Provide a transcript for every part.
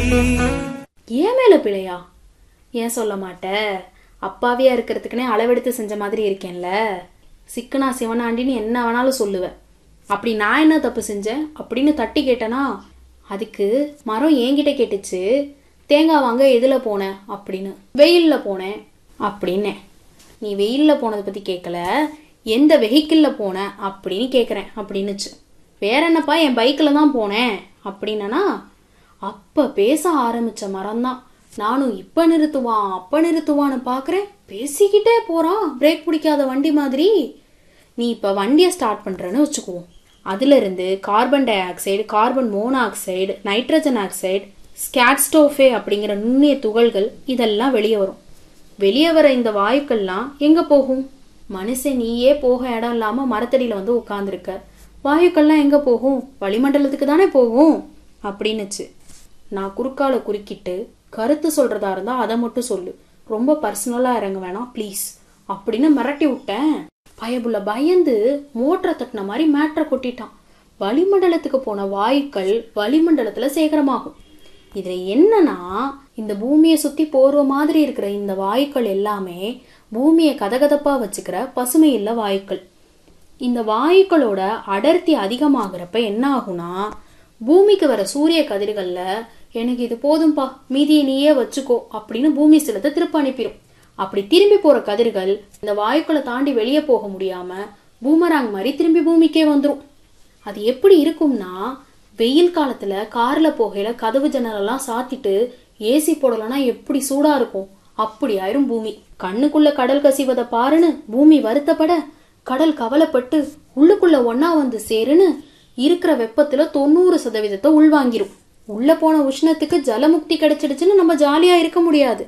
ஏன் மேல பிழையா ஏன் சொல்ல மாட்ட அப்பாவியா இருக்கிறதுக்குனே அளவெடுத்து செஞ்ச மாதிரி இருக்கேன்ல சிக்கனா சிவனாண்டின்னு என்ன வேணாலும் சொல்லுவேன் அப்படி நான் என்ன தப்பு செஞ்சேன் அப்படின்னு தட்டி கேட்டனா அதுக்கு மரம் என்கிட்ட கேட்டுச்சு தேங்காய் வாங்க எதுல போனேன் அப்படின்னு வெயில்ல போனேன் அப்படின்னேன் நீ வெயில்ல போனதை பத்தி கேட்கல எந்த வெஹிக்கிள்ல போன அப்படின்னு கேக்குறேன் அப்படின்னுச்சு வேற என்னப்பா என் பைக்ல தான் போனேன் அப்படின்னா அப்ப பேச ஆரம்பிச்ச மரம்தான் நானும் இப்ப நிறுத்துவான் அப்ப நிறுத்துவான்னு பாக்குறேன் பேசிக்கிட்டே போறான் பிரேக் பிடிக்காத வண்டி மாதிரி நீ இப்ப வண்டியை ஸ்டார்ட் பண்றேன்னு வச்சுக்குவோம் அதுல இருந்து carbon dioxide carbon monoxide nitrogen oxide ஸ்கேட்ஸ்டோஃபே அப்படிங்கிற நுண்ணிய துகள்கள் இதெல்லாம் வெளியே வரும் வெளியே வர இந்த வாயுக்கள்லாம் எங்க போகும் மனுஷன் நீயே போக இடம் இல்லாம மரத்தடியில வந்து உட்கார்ந்துருக்க வாயுக்கள்லாம் எங்க போகும் வளிமண்டலத்துக்கு தானே போகும் அப்படின்னுச்சு நான் குறுக்கால குறுக்கிட்டு கருத்து சொல்றதா இருந்தா அதை மட்டும் சொல்லு ரொம்ப பர்சனலா இறங்க வேணாம் ப்ளீஸ் அப்படின்னு மிரட்டி விட்டேன் பயபுள்ள பயந்து மோட்டரை தட்டின மாதிரி மேட்ரை கொட்டிட்டான் வளிமண்டலத்துக்கு போன வாயுக்கள் வளிமண்டலத்துல சேகரமாகும் இதுல என்னன்னா இந்த பூமியை சுத்தி போர்வ மாதிரி இருக்கிற இந்த வாயுக்கள் எல்லாமே பூமியை கதகதப்பா வச்சுக்கிற பசுமை இல்ல வாயுக்கள் இந்த வாயுக்களோட அடர்த்தி அதிகமாகிறப்ப என்ன ஆகும்னா பூமிக்கு வர சூரிய கதிர்கள்ல எனக்கு இது போதும்பா மீதியை நீயே வச்சுக்கோ அப்படின்னு பூமி சிலத்தை திருப்ப அனுப்பிடும் அப்படி திரும்பி போற கதிர்கள் இந்த வாயுக்களை தாண்டி வெளியே போக முடியாம பூமராங் மாதிரி திரும்பி பூமிக்கே வந்துரும் அது எப்படி இருக்கும்னா வெயில் காலத்துல கார்ல போகையில கதவு ஜன்னலெல்லாம் சாத்திட்டு ஏசி போடலன்னா எப்படி சூடா இருக்கும் அப்படி ஆயிரும் பூமி கண்ணுக்குள்ள கடல் கசிவத பாருன்னு பூமி வருத்தப்பட கடல் கவலைப்பட்டு உள்ளுக்குள்ள ஒன்னா வந்து சேருன்னு இருக்கிற வெப்பத்துல தொண்ணூறு சதவீதத்தை உள்வாங்கிரும் உள்ள போன உஷ்ணத்துக்கு ஜலமுக்தி கிடைச்சிடுச்சுன்னு நம்ம ஜாலியா இருக்க முடியாது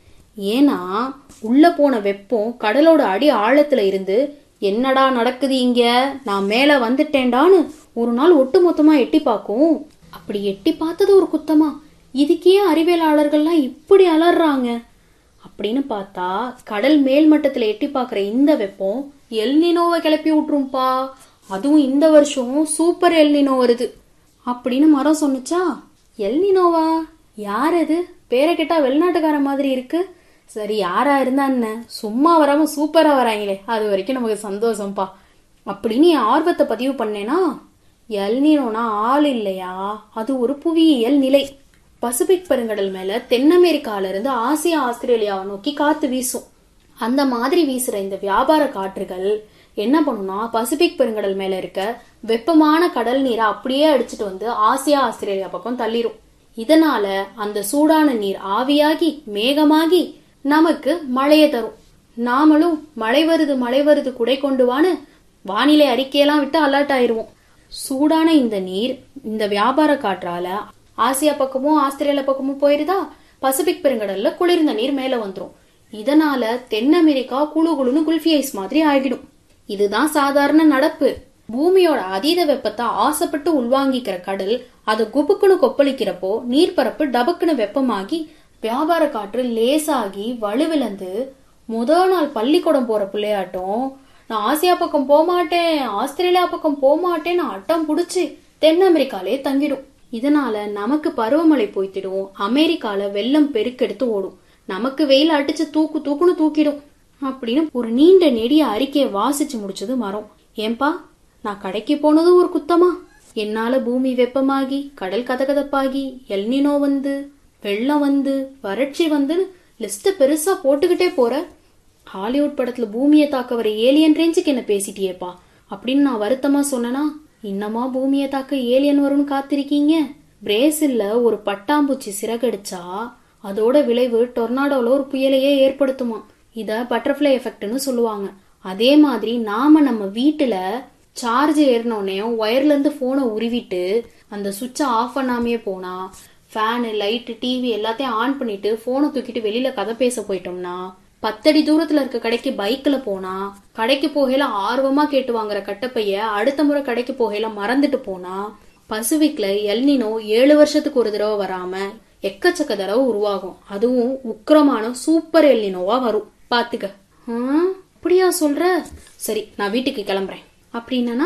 ஏன்னா உள்ள போன வெப்பம் கடலோட அடி ஆழத்துல இருந்து என்னடா நடக்குது இங்க நான் மேல வந்துட்டேன்டான்னு ஒரு நாள் ஒட்டுமொத்தமா எட்டி பார்க்கும் அப்படி எட்டி பார்த்தது ஒரு குத்தமா இதுக்கே அறிவியலாளர்கள்லாம் இப்படி அலறாங்க அப்படின்னு பார்த்தா கடல் மேல் மட்டத்துல எட்டி பார்க்குற இந்த வெப்பம் எல்னினோவை கிளப்பி விட்டுரும்பா அதுவும் இந்த வருஷம் சூப்பர் எல்னினோ வருது அப்படின்னு மரம் சொன்னுச்சா எல்னினோவா யார் அது பேரை கேட்டா வெளிநாட்டுக்கார மாதிரி இருக்கு சரி யாரா இருந்தா என்ன சும்மா வராம சூப்பரா வராங்களே அது வரைக்கும் நமக்கு சந்தோஷம்ப்பா அப்படின்னு என் ஆர்வத்தை பதிவு பண்ணேனா எல்னினோனா ஆள் இல்லையா அது ஒரு புவியியல் நிலை பசிபிக் பெருங்கடல் மேல தென் அமெரிக்கால இருந்து ஆசியா ஆஸ்திரேலியாவை நோக்கி காத்து வீசும் அந்த மாதிரி வீசுற இந்த வியாபார காற்றுகள் என்ன பண்ணும்னா பசிபிக் பெருங்கடல் மேல இருக்க வெப்பமான கடல் நீரை அப்படியே அடிச்சிட்டு வந்து ஆசியா ஆஸ்திரேலியா பக்கம் தள்ளிரும் இதனால அந்த சூடான நீர் ஆவியாகி மேகமாகி நமக்கு மழையை தரும் நாமளும் மழை வருது மழை வருது குடை கொண்டு வான்னு வானிலை அறிக்கையெல்லாம் விட்டு அலர்ட் ஆயிருவோம் சூடான இந்த நீர் இந்த வியாபார காற்றால ஆசியா பக்கமும் ஆஸ்திரேலியா பக்கமும் போயிருதா பசிபிக் பெருங்கடல்ல குளிர்ந்த நீர் மேல வந்துரும் இதனால தென் அமெரிக்கா குழு குழுன்னு குல்ஃபி ஐஸ் மாதிரி ஆகிடும் இதுதான் சாதாரண நடப்பு பூமியோட அதீத வெப்பத்தை ஆசைப்பட்டு உள்வாங்கிக்கிற கடல் அது குபுக்குன்னு கொப்பளிக்கிறப்போ நீர்ப்பரப்பு டபக்குன்னு வெப்பமாகி வியாபார காற்று லேசாகி வலுவிழந்து முதல் நாள் பள்ளிக்கூடம் போற பிள்ளையாட்டம் நான் ஆசியா பக்கம் போமாட்டேன் ஆஸ்திரேலியா பக்கம் போமாட்டேன்னு அட்டம் புடிச்சு தென் அமெரிக்காலே தங்கிடும் இதனால நமக்கு பருவமழை போய்த்திடும் அமெரிக்கால வெள்ளம் பெருக்கெடுத்து ஓடும் நமக்கு வெயில் அடிச்சு தூக்கு தூக்குன்னு தூக்கிடும் அப்படின்னு ஒரு நீண்ட நெடிய அறிக்கையை வாசிச்சு முடிச்சது மரம் ஏன்பா நான் கடைக்கு போனது ஒரு குத்தமா என்னால பூமி வெப்பமாகி கடல் கதகதப்பாகி எல்னினோ வந்து வெள்ளம் வந்து வறட்சி வந்துன்னு லிஸ்ட பெருசா போட்டுக்கிட்டே போற ஹாலிவுட் படத்துல பூமியை தாக்க வர ஏலியன் ரேஞ்சுக்கு என்ன பேசிட்டியேப்பா அப்படின்னு நான் வருத்தமா சொன்னனா இன்னமா பூமியை தாக்க ஏலியன் வரும்னு காத்திருக்கீங்க பிரேசில்ல ஒரு பட்டாம்பூச்சி சிறகடிச்சா அதோட விளைவு டொர்னாடோல ஒரு புயலையே ஏற்படுத்துமா இத பட்டர்ஃப்ளை எஃபெக்ட்னு சொல்லுவாங்க அதே மாதிரி நாம நம்ம வீட்டுல சார்ஜ் ஏறினோடனே ஒயர்ல இருந்து போனை உருவிட்டு அந்த சுவிட்சை ஆஃப் பண்ணாமையே போனா ஃபேனு லைட்டு டிவி எல்லாத்தையும் ஆன் பண்ணிட்டு போனை தூக்கிட்டு வெளியில கதை பேச போயிட்டோம்னா பத்தடி தூரத்துல இருக்க கடைக்கு பைக்ல போனா கடைக்கு போகையில ஆர்வமா கேட்டு வாங்குற கட்டப்பைய அடுத்த முறை கடைக்கு போகையில மறந்துட்டு போனா பசிபிக்ல எல்னினோ ஏழு வருஷத்துக்கு ஒரு தடவை வராம எக்கச்சக்க தடவை உருவாகும் அதுவும் உக்கிரமான சூப்பர் எல்னினோவா வரும் பாத்துக்க ஆ, அப்படியா சொல்ற சரி நான் வீட்டுக்கு கிளம்புறேன் அப்படின்னா